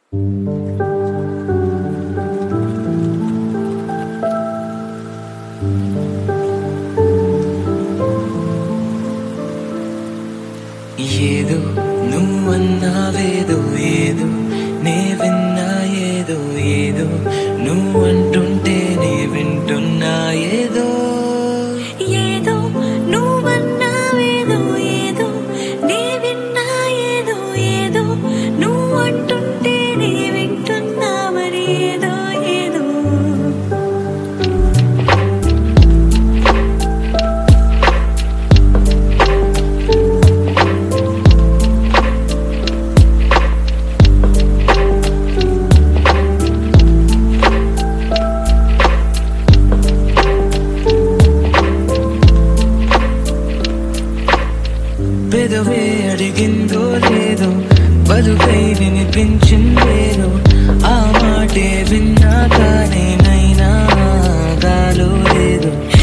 ఏదో నువ్వన్నావేదో ఏదో నే విన్నా ఏదో ఏదో నువ్వంటుంటే నే వింటున్నా ఏదో ఏదో నువ్వన్నావేదో ఏదో నే విన్నా ఏదో ఏదో నువ్వంటుంటే నే వింటున్నా మరి ఏదో ఏదో పెదవే అడిగిందో లేదో బలుకై వినిపించిందేదో ఆ మాటే విన్నా కానీ నైనా గాలో లేదు